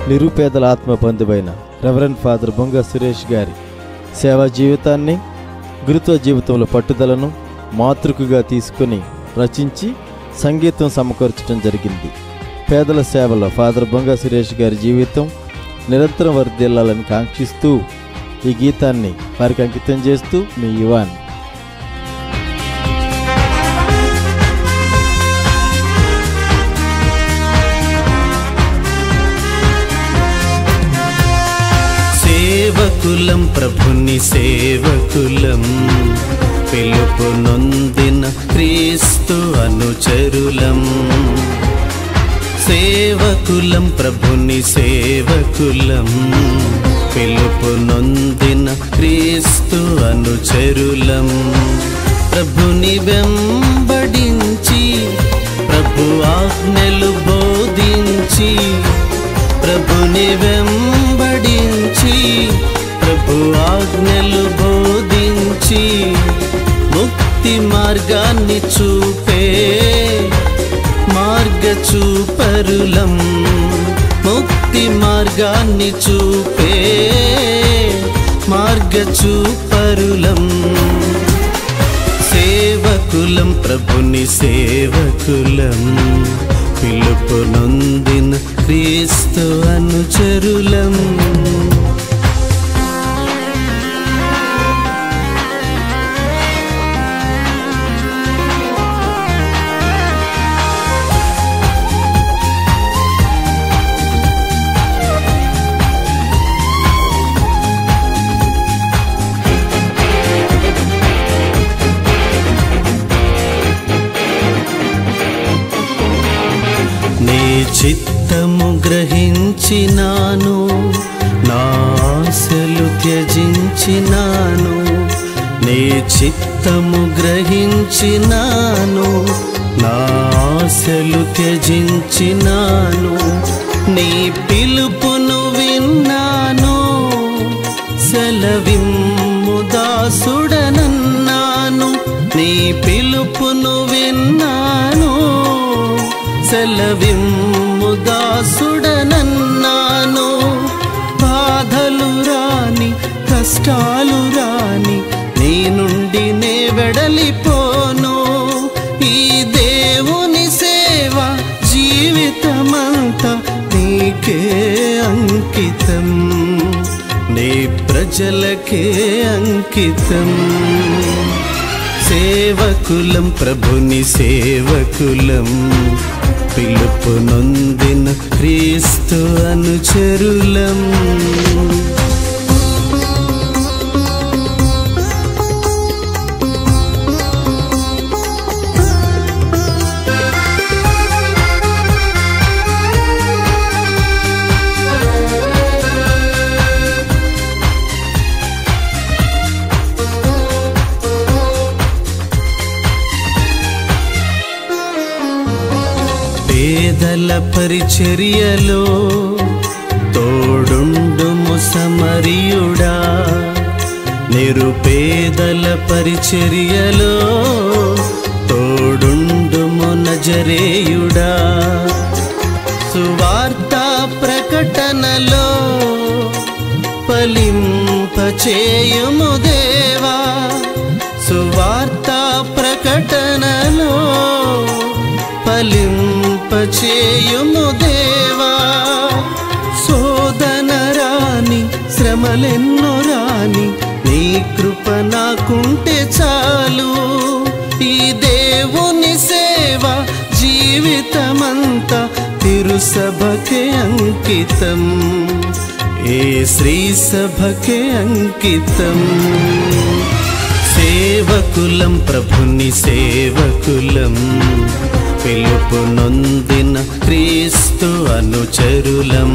నిరుపేదల ఆత్మ బంధువైన reverend father బొంగ సురేష్ గారి సేవా జీవితాన్ని గురుత్వ జీవితంలో పట్టుదలను మాతృకగా తీసుకుని రచించి సంగీతం సమకూర్చడం జరిగింది పేదల సేవలో ఫాదర్ బొంగ సురేష్ గారి జీవితం నిరంతరం వర్ధిల్లాలని కాంక్షిస్తూ ఈ గీతాన్ని వారికి అంకితం చేస్తూ మీ యువాన్ సేవకులం ప్రభుని సేవకులం పిలుపు నొందిన క్రీస్తు అనుచరులం సేవకులం ప్రభుని సేవకులం పిలుపు నొందిన క్రీస్తు అనుచరులం ప్రభుని వెంబడించి ప్రభు ఆజ్ఞలు బోధించి ప్రభుని వెంబడించి ప్రభు ఆజ్ఞలు బోధించి ముక్తి మార్గాన్ని చూపే మార్గ చూపరులం ముక్తి మార్గాన్ని చూపే మార్గ చూపరులం సేవకులం ప్రభుని సేవకులం పిలుపు నొందిన క్రీస్తు అనుచరులం నీ చిత్తము గ్రహించినాను నా ఆశలు త్యజించినాను నీ చిత్తము గ్రహించినాను నా ఆశలు త్యజించినాను నీ పిలుపును విన్నాను సెలవిమ్ము దాసుడనన్నాను నీ పిలుపును విన్నాను సెలవిమ్ము దాసుడనన్నాను బాధలు రాని కష్టాలు రాని నీ నుండి నే వెడలిపోను ఈ దేవుని సేవ జీవితమంతా నీకే అంకితం నీ ప్రజలకే అంకితం సేవకులం ప్రభుని సేవకులం పిలుపు నొందిన క్రీస్తు అనుచరులం పేదల పరిచర్యలో తోడుండుము సమరియుడా నిరుపేదల పరిచర్యలో తోడుండుము నజరేయుడా సువార్త ప్రకటనలో ఫలింపచేయుము దేవా సువార్త ప్రకటనలో ఫలింపచేయుము దేవా శోధన రాని శ్రమలెన్నో రాని నీ కృప నాకుంటే చాలు ఈ దేవుని సేవ జీవితమంతా తిరుసభకే అంకితం ఏ శ్రీ సభకే అంకితం సేవకులం ప్రభుని సేవకులం పిలుపు నొందిన క్రీస్తు అనుచరులం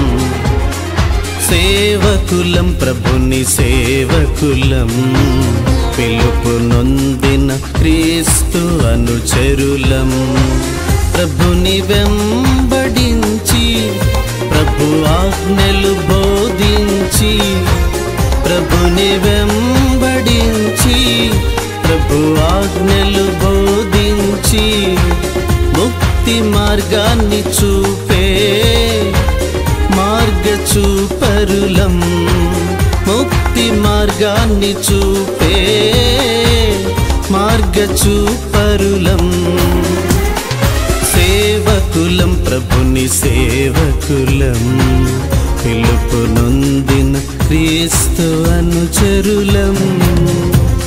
సేవకులం ప్రభుని సేవకులం పిలుపు నొందిన క్రీస్తు అనుచరులం ప్రభుని వెంబడించి ప్రభు ఆజ్ఞలు బోధించి ప్రభుని వెంబడించి ప్రభు ఆజ్ఞలు బోధించి ముక్తి మార్గాన్ని చూపే మార్గ మార్గాన్ని చూపే మార్గ చూపరులం సేవకులం ప్రభుని సేవకులం పిలుపు నొందిన క్రీస్తు అనుచరులం